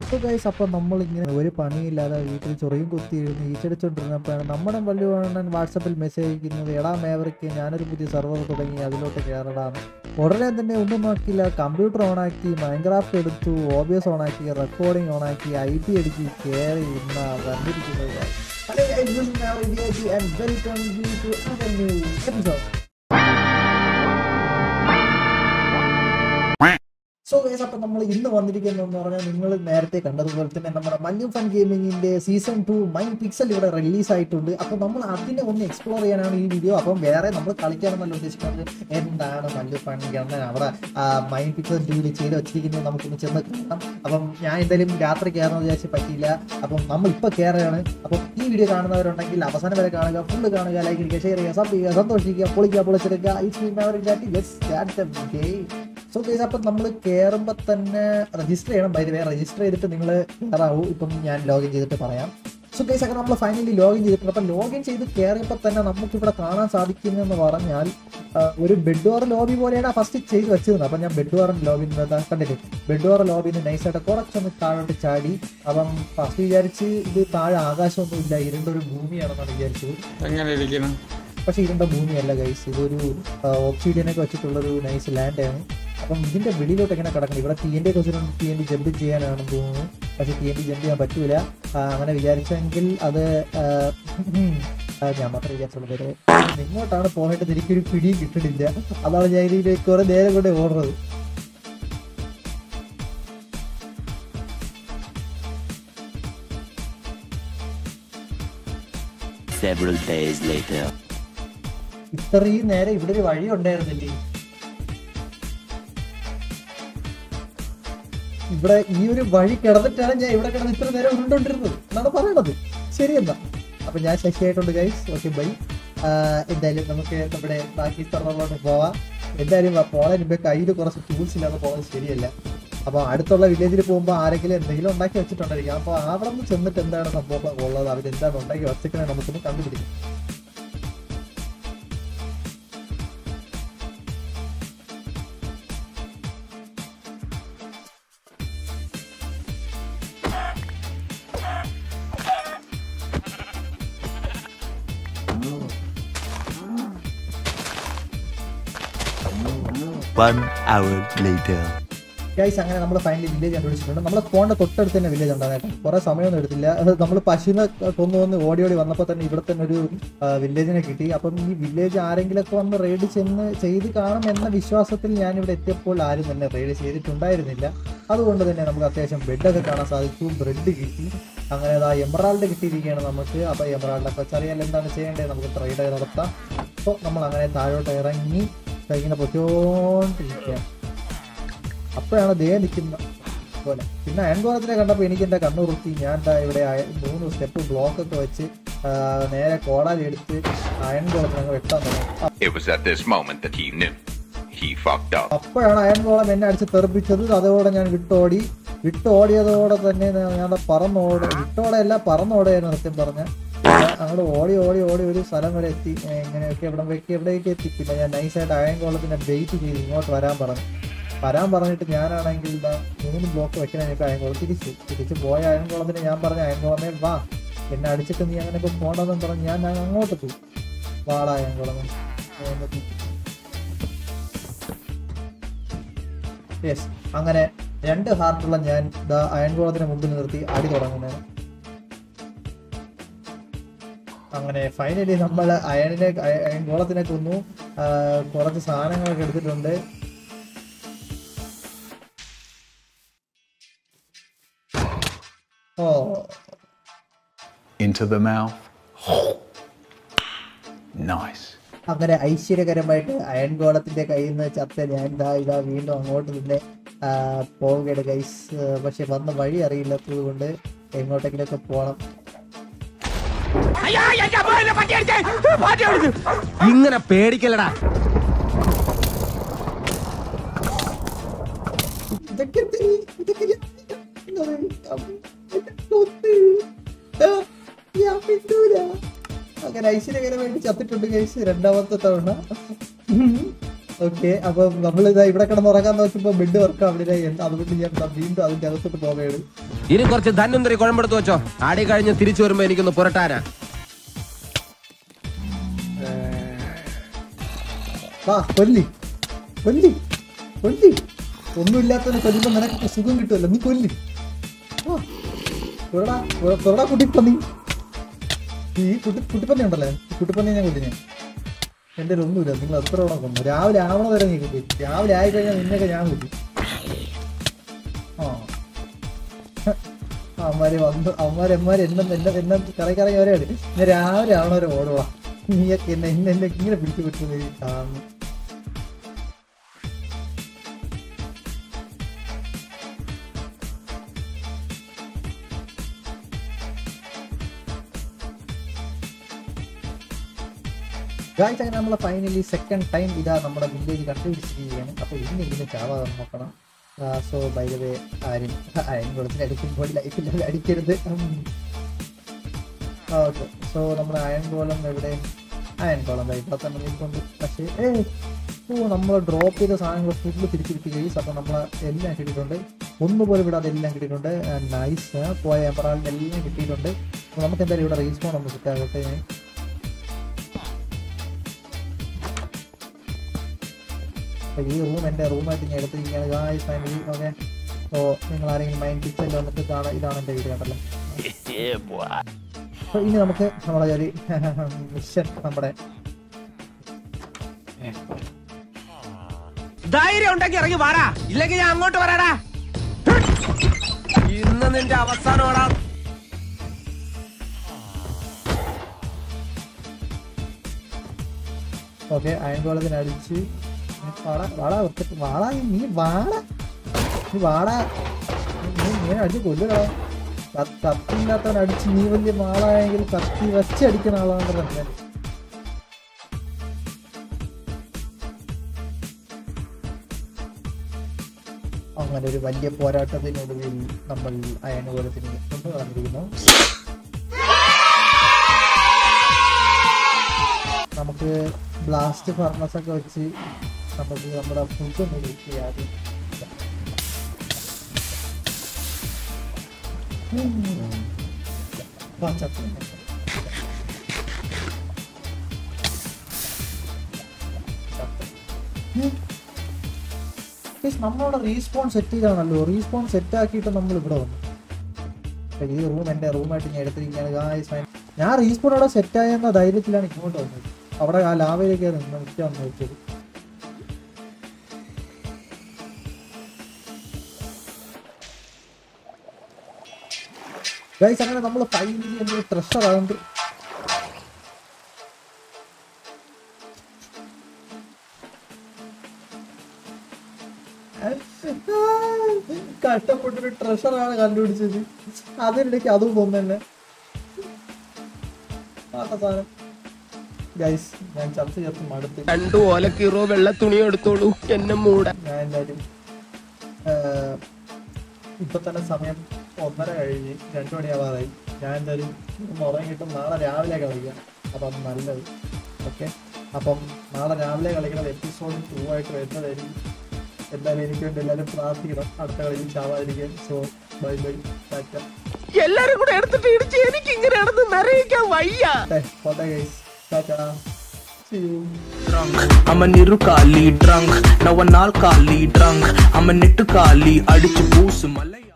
So guys അപ്പോൾ നമ്മളിങ്ങനെ ഒരു പണിയില്ലാതെ വീട്ടിൽ ചൊറിയും കുത്തി ഇരുന്ന് ഈച്ചടിച്ചോണ്ടിരുന്നപ്പോഴാണ് നമ്മുടെ വല്ലുവണ്ണൻ വാട്സപ്പിൽ മെസ്സേജ് അയക്കുന്നത് എടാ മേവർക്ക് ഞാനൊരു പുതിയ സെർവർ തുടങ്ങി അതിലോട്ട് കയറടാന്ന് ഉടനെ തന്നെ ഒന്നും നോക്കിയില്ല കമ്പ്യൂട്ടർ ഓണാക്കി മൈൻക്രാഫ്റ്റ് എടുത്തു ഓബിയസ് ഓണാക്കി റെക്കോർഡിംഗ് ഓണാക്കി ഐ പി അടിച്ച് കയറി ഇന്ന വന്നിരിക്കുന്നത് hello guys, this is Maverick VIP and welcome you to another new episode. So guys അപ്പോൾ നമ്മൾ ഇന്ന് വന്നിരിക്കുന്നതെന്ന് പറഞ്ഞാൽ നിങ്ങൾ നേരത്തെ കണ്ടതുപോലെ തന്നെ നമ്മുടെ മഞ്ഞു ഫൺ ഗെയിമിങ്ങിന്റെ സീസൺ ടു മൈൻ പിക്സൽ ഇവിടെ റിലീസ് ആയിട്ടുണ്ട് അപ്പോൾ നമ്മൾ അതിനെ ഒന്ന് എക്സ്പ്ലോർ ചെയ്യാനാണ് ഈ വീഡിയോ അപ്പം വേറെ നമ്മൾ കളിക്കാനെന്നല്ല ഉദ്ദേശിക്കുന്നത് എന്താണ് മഞ്ഞു ഫൺ ഗണ്ണൻ അവിടെ മൈൻ പിക്സൽ ടൂവിൽ ചെയ്ത് വെച്ചിരിക്കുന്നത് നമുക്കൊന്ന് ചെന്ന് കാണാം അപ്പം ഞാൻ എന്തായാലും രാത്രി കയറണമെന്ന് വിചാരിച്ച് പറ്റിയില്ല അപ്പം നമ്മൾ ഇപ്പോൾ കയറുകയാണ് അപ്പം ഈ വീഡിയോ കാണുന്നവരുണ്ടെങ്കിൽ അവസാനം വരെ കാണുക ഫുള്ള് കാണുക ലൈക്ക് ചെയ്യുക ഷെയർ ചെയ്യുക സബ് ചെയ്യുക സന്തോഷിക്കുക പൊളിക്കുക പൊളിച്ചെടുക്കുക സോ ഗൈസ് അപ്പം നമ്മൾ കയറുമ്പോൾ തന്നെ രജിസ്റ്റർ ചെയ്യണം ബൈ വേ രജിസ്റ്റർ ചെയ്തിട്ട് നിങ്ങൾ കയറാവൂ ഇപ്പം ഞാൻ ലോഗിൻ ചെയ്തിട്ട് പറയാം സോ ഗൈസ് അങ്ങനെ നമ്മൾ ഫൈനലി ലോഗിൻ ചെയ്തിട്ടുണ്ട് അപ്പം ലോഗിൻ ചെയ്ത് കയറിയപ്പോൾ തന്നെ നമുക്ക് ഇവിടെ കാണാൻ സാധിക്കുന്നതെന്ന് പറഞ്ഞാൽ ആ, ഒരു ബെഡ് വാർ ലോബി പോലെയാണ് ഫസ്റ്റ് ചെയ്ത് വെച്ചിരുന്നത് അപ്പം ഞാൻ ബെഡ് വാർ ലോബിൻ കണ്ടില്ലേ ബെഡ് വാർ ലോബിന്ന് നൈസായിട്ട് കുറച്ചൊന്ന് താഴോട്ട് ചാടി അപ്പം ഫസ്റ്റ് വിചാരിച്ച് ഇത് താഴെ ആകാശമൊന്നും ഇല്ല ഇരുണ്ടൊരു ഭൂമിയാണെന്നാണ് വിചാരിച്ചത് എങ്ങനെ ഇരിക്കണം പക്ഷേ ഇതിൻ്റെ ഭൂമിയല്ല ഗൈസ് ഇതൊരു ഓക്സിഡിയനൊക്കെ വെച്ചിട്ടുള്ളൊരു നൈസ് ലാൻഡാണ് അപ്പം ഇതിന്റെ വെളിയിലോട്ട് എങ്ങനെ കിടക്കണം ഇവിടെ ടി എൻ ഡി ഒക്കെ ടി എൻ ഡി ജമ്പ് ചെയ്യാനാണെന്ന് തോന്നുന്നു പക്ഷേ ടി എൻ ഡി ജമ്പ് ചെയ്യാൻ പറ്റൂല ആ, അങ്ങനെ വിചാരിച്ചെങ്കിൽ അത് ആ, ഉം, ആ, ഞാൻ മാത്രമേ വിചാരിച്ചുള്ളൂ പേര് ഇങ്ങോട്ടാണ് പോയിട്ട് എനിക്കൊരു പിടിയും കിട്ടുന്നില്ല അതാണ് ഞാൻ ഇതിലേക്ക് കുറെ നേരം കൊണ്ട് ഓടുന്നത് Several days later. ഇത്രയും നേരം ഇവിടെ ഒരു വഴി ഉണ്ടായിരുന്നില്ലേ ഇവിടെ ഈ ഒരു വഴി കിടന്നിട്ടാണ് ഞാൻ ഇവിടെ കിടന്ന് ഇത്ര നേരം ഉരുണ്ടോണ്ടിരുന്നത് എന്നാണ് പറയണത് ശരി എന്നാ അപ്പൊ ഞാൻ ശശിയായിട്ടുണ്ട് ഗൈസ് ഓക്കെ ബൈ എന്തായാലും നമുക്ക് നമ്മുടെ ബാക്കി സ്ഥലങ്ങളിലോട്ട് പോവാം എന്തായാലും പോണതിന് മുമ്പേ കയ്യിൽ കുറച്ച് ടൂൾസ് ഇല്ലാതെ പോകുന്നത് ശരിയല്ല അപ്പൊ അടുത്തുള്ള വില്ലേജിൽ പോകുമ്പോൾ ആരെങ്കിലും എന്തെങ്കിലും ഉണ്ടാക്കി വെച്ചിട്ടുണ്ടായിരിക്കും അപ്പൊ അവിടെ നിന്ന് ചെന്നിട്ട് എന്താണ് സംഭവം ഉള്ളത് അവരെന്താണ് ഉണ്ടാക്കി വെച്ചിട്ട് നമുക്കൊന്ന് കണ്ടുപിടിക്കും One hour later. ഗൈസ് അങ്ങനെ നമ്മൾ ഫൈനലി വില്ലേജ് കണ്ടുപിടിച്ചിട്ടുണ്ട് നമ്മളെ ഫോണിന്റെ തൊട്ടടുത്ത് തന്നെ വില്ലേജ് ഉണ്ടാകും കേട്ടോ കുറെ സമയമൊന്നും എടുത്തില്ല നമ്മൾ പശുവിനെ കൊന്നു വന്ന് ഓടി ഓടി വന്നപ്പോൾ തന്നെ ഇവിടെ തന്നെ ഒരു വില്ലേജിനെ കിട്ടി അപ്പം ഈ വില്ലേജ് ആരെങ്കിലൊക്കെ വന്ന് റെയ്ഡ് ചെന്ന് ചെയ്ത് കാണും എന്ന വിശ്വാസത്തിൽ ഞാൻ ഇവിടെ എത്തിയപ്പോൾ ആരും തന്നെ റെയ്ഡ് ചെയ്തിട്ടുണ്ടായിരുന്നില്ല അതുകൊണ്ട് തന്നെ നമുക്ക് അത്യാവശ്യം ബെഡൊക്കെ കാണാൻ സാധിച്ചു ബ്രെഡ് കിട്ടി അങ്ങനെ അതാ എമറാൾഡ് കിട്ടിയിരിക്കുകയാണ് നമുക്ക് അപ്പോൾ എമറാൾഡൊക്കെ വെച്ചറിയാൻ എന്താണ് ചെയ്യേണ്ടത് നമുക്ക് ട്രേഡ് നടത്താം അപ്പോൾ നമ്മൾ അങ്ങനെ താഴോട്ട് ഇറങ്ങി ദാ ഇങ്ങനെ പൊയ്ക്കോണ്ടിരിക്കുക അപ്പോഴാണ് ദേ നിൽക്കുന്ന പോലെ പിന്നെ അയൺകോളത്തിനെ കണ്ടപ്പോൾ എനിക്ക് എൻ്റെ കണ്ണു റുത്തി ഞാൻ ദാ ഇവിടെ അയ- മൂന്ന് സ്റ്റെപ്പ് ബ്ലോക്ക് ഒക്കെ വെച്ച് ആ, നേരെ കോടാലി എടുത്ത് അയൺകോളത്തിന് അങ്ങ് വെട്ടാൻ തുടങ്ങി അ- It was at this moment that he knew. He fucked up. അപ്പോഴാണ് അയൺകോളം എന്നെ അടിച്ച് തെറിപ്പിച്ചത് അതോടെ ഞാൻ വിട്ടോടി വിട്ടോടിയതോടെ തന്നെ ഞാൻ ഞാൻ ദാ പറന്നോട് വിട്ടോടെയല്ല പറന്നോടെയായിരുന്നു സത്യം പറഞ്ഞ അങ്ങോട്ട് ഓടി ഓടി ഓടി ഒരു സ്ഥലം വരെ എത്തി ഏ, ഇങ്ങനെയൊക്കെ എവിടെ വെക്കി എവിടേക്ക് എത്തി പിന്നെ ഞാൻ നൈസായിട്ട് അയൺകോളത്തിനെ വെയിറ്റ് ചെയ്ത് ഇങ്ങോട്ട് വരാൻ പറഞ്ഞു വരാൻ പറഞ്ഞിട്ട് ഞാനാണെങ്കിൽ ഇതാ മൂന്ന് ബ്ലോക്ക് വെക്കാൻ എനിക്ക് അയൻകുളം തിരിച്ചു തിരിച്ചു പോയ അയൻകുളത്തിന് ഞാൻ പറഞ്ഞ അയൻകുളമേ വാ എന്നെ അടിച്ചിട്ട് നീ അങ്ങനെ ഇപ്പൊ പോണെന്നും പറഞ്ഞ് ഞാൻ ഞാൻ അങ്ങോട്ട് പോയി വാടാ അയൻകുളം യെസ് അങ്ങനെ രണ്ട് ഹാർട്ടുള്ള ഞാൻ ഇതാ അയൻകുളത്തിന് മുമ്പിൽ നിർത്തി അടി തുടങ്ങുന്നത് അങ്ങനെ ഫൈനലി നമ്മൾ അയണിനെ അയ- അയൻകുളത്തിനെ കൊന്നു ആ, കുറച്ച് സാധനങ്ങളൊക്കെ എടുത്തിട്ടുണ്ട് ഓ into the mouth. nice. അങ്ങനെ ഐശ്വര്യകരമായിട്ട് അയൺ ഗോളത്തിന്റെ കയ്യിൽ നിന്ന് ചത്ത ഞാൻ ഇതാ ഇതാ വീണ്ടും അങ്ങോട്ട് തന്നെ ആ, പോവുകയാണ് ഗൈസ് പക്ഷെ വന്ന വഴി അറിയില്ലാത്തത് കൊണ്ട് എങ്ങോട്ടെങ്കിലൊക്കെ പോണം ഇങ്ങനെ പേടിക്കലടാ ഇതൊക്കെ എന്ത്? ഇതൊക്കെ ഞാൻ- എന്നെ കൊന്ന്. ആ, ഞാൻ മിണ്ടൂല. അങ്ങനെ ഐശ്വര്യകരമായിട്ട് ചത്തിട്ടുണ്ട് ഗൈസ് രണ്ടാമത്തെ തവണ ഓക്കെ അപ്പൊ നമ്മളിതാ ഇവിടെ കിടന്ന് ഉറങ്ങാൻ നോക്കുമ്പോ ബെഡ് വർക്ക് ആവില്ല അതുകൊണ്ട് ഞാൻ ദാ വീണ്ടും അതിന്റെ അകത്തോട്ട് പോവുകയാണ് ഇനി കുറച്ച് ധന്വന്തരി കുഴമ്പെടുത്ത് വെച്ചോ ആടി കഴിഞ്ഞ് തിരിച്ചു വരുമ്പോ എനിക്കൊന്ന് പുരട്ടാനാ വാ കൊല്ലി കൊല്ലി കൊല്ലി ഒന്നുമില്ലാത്തവനെ കൊല്ലുമ്പോ നിനക്ക് സുഖം കിട്ടുമല്ലോ നീ കൊല്ലി വാ. തുറടാ തുറ- തുറടാ കുട്ടിപ്പന്നി ഈ കുട്ടി കുട്ടിപ്പന്നി ഉണ്ടല്ലേ ഈ കുട്ടിപ്പന്നി ഞാൻ കൊല്ലിനെ എന്റെ ഒന്നുമില്ല നിങ്ങൾ എത്ര തവണ കൊന്നു രാവിലെ ആവണ വരെ നീ കൊല്ലി രാവിലെ ആയി കഴിഞ്ഞാൽ നിന്നൊക്കെ ഞാൻ കൊല്ലി ആ അവന്മാര് വന്ന് അവന്മാര് എമ്മാര് എന്നെ എന്നെ എന്നെ കറങ്ങി കറങ്ങി വരെയാണ് ഞാൻ രാവിലെ ആവണവരെ ഓടുവാ നീയൊക്കെ എന്നെ എന്നെ എന്നെ ഇങ്ങനെ പിടിച്ചു പറ്റുന്നത് കാണുന്നു ഗായ്സ് അങ്ങനെ നമ്മൾ ഫൈനലി സെക്കൻഡ് ടൈം ഇതാ നമ്മുടെ വില്ലേജ് കണ്ടുപിടിച്ചിരിക്കുകയാണ് അപ്പോൾ ഇന്ന് ഇതിന് ചാവാതെ നോക്കണം സോ ബൈ ദ വേ ആരും അയൻ കുളത്തിൽ അടിക്കുമ്പോൾ ലൈഫിൽ അടിക്കരുത് ഓക്കെ സോ നമ്മുടെ അയൺ കോളം എവിടെ അയൺ കോളം ദാ ഇവിടെ തന്നെ നിൽക്കൊണ്ട് പക്ഷേ ഏ ഓ നമ്മൾ ഡ്രോപ്പ് ചെയ്ത സാധനങ്ങൾ ഫുള്ള് തിരിച്ചിരിക്കുക ഗൈസ് അപ്പോൾ നമ്മൾ എല്ലാം കിട്ടിയിട്ടുണ്ട് ഒന്നുപോലെ ഇവിടെ അതെല്ലാം കിട്ടിയിട്ടുണ്ട് നൈസ് പോയ എമറാൾഡ് എല്ലാം കിട്ടിയിട്ടുണ്ട് അപ്പോൾ നമുക്ക് എന്തായാലും ഇവിടെ റീസ്പോൺ ഒന്ന് സെറ്റ് ആകട്ടെ ഞാൻ അപ്പോൾ ഈ റൂം എൻ്റെ റൂമായിട്ട് ഞാൻ എടുത്തിരിക്കുകയാണ് ഗായ്സ് ഫാമിലി ഓക്കെ അപ്പോൾ നിങ്ങൾ ആരെങ്കിലും മൈൻഡ് കിച്ചണിൽ വന്നിട്ട് കാണാം ഇതാണ് എൻ്റെ വീട് കണ്ടല്ലോ അപ്പോൾ ഇനി നമുക്ക് നമ്മളെ ഒരു മിഷൻ നമ്മുടെ ധൈര്യം ഉണ്ടെങ്കിൽ ഇറങ്ങി വാടാ ഇല്ലെങ്കിൽ ഞാൻ അങ്ങോട്ട് വരാടാ ഇന്ന് നിന്റെ അവസാനമാടാ ഓക്കെ അയൺ കോളത്തിന് അടിച്ച് വാടാ വാടാ ഒറ്റ വാടാ നീ വാടാ നീ വാടാ നീ നീ അടിച്ച് കൊല്ലുകളാ കത്തില്ലാത്തവൻ അടിച്ച് നീ വലിയ മാളായെങ്കിൽ കത്തി വെച്ച് അടിക്കുന്ന ആളാണെന്ന് പറഞ്ഞാൽ അങ്ങനെ ഒരു വലിയ പോരാട്ടത്തിനൊടുവിൽ നമ്മൾ അയനുകൂലത്തിന് കൊണ്ടു വന്നിരിക്കുന്നു നമുക്ക് ബ്ലാസ്റ്റ് ഫർണസ് ഒക്കെ വെച്ച് നമുക്ക് നമ്മുടെ ഫുഡ് ഒന്ന് യൂസ് ചെയ്യാതെ നമ്മളവിടെ റീസ്പോൺ സെറ്റ് ചെയ്താണല്ലോ റീസ്പോൺ സെറ്റ് ആക്കിയിട്ട് നമ്മൾ ഇവിടെ വന്നു അപ്പൊ ഈ റൂം എൻ്റെ റൂമായിട്ട് ഞാൻ എടുത്തിരിക്കുകയാണ് ഗായ്സ് ഫൈൻ ഞാൻ റീസ്പോൺ അവിടെ സെറ്റ് ആയെന്ന ധൈര്യത്തിലാണ് ഇങ്ങോട്ട് വന്നത് അവിടെ ആ ലാവയിലേക്ക് നിന്ന് നിൽക്കാൻ വന്ന് വെച്ചത് ഗൈസ് അങ്ങനെ നമ്മൾ ഫൈനലി എന്തൊരു ട്രഷർ ആകുന്നത് കഷ്ടപ്പെട്ടൊരു ട്രഷറാണ് കണ്ടുപിടിച്ചത് അതിനിടയ്ക്ക് അതും പോന്നെ സാധനം ഗൈസ് ഞാൻ ചർച്ച ചേർത്ത് മടുത്ത് രണ്ടു ഓലക്കീറോ വെള്ള തുണി എടുത്തോളൂ എന്നെ മൂടാൻ ഞാൻ എന്തായാലും ആഹ്, ഇപ്പൊ തന്നെ സമയം ഒന്നര കഴിഞ്ഞ് രണ്ടു മണിയാവാറായി ഞാൻ എന്തായാലും ഒന്ന് ഉറങ്ങിയിട്ട് നാളെ രാവിലെ കളിക്കാം അപ്പം നല്ലത് ഓക്കെ അപ്പം നാളെ രാവിലെ കളിക്കുന്ന എപ്പിസോഡ് ടൂ ആയിട്ട് വരുന്നതായിരിക്കും എന്തായാലും എനിക്ക് വേണ്ടി എല്ലാവരും പ്രാർത്ഥിക്കണം അടുത്ത കളിയിൽ ചാവാതിരിക്കാൻ സോ ബൈ ബൈ ടാറ്റ എല്ലാരും കൂടെ എടുത്തിട്ട് ഇടിച്ച് എനിക്ക് ഇങ്ങനെ നടന്ന് നിറയിക്കാൻ വയ്യ പോട്ടെ guys tata See you. I'm a Nirukali drunk, now a Nalkali drunk. I'm a Nittukali, അടിച്ചു പൂസ് മലയ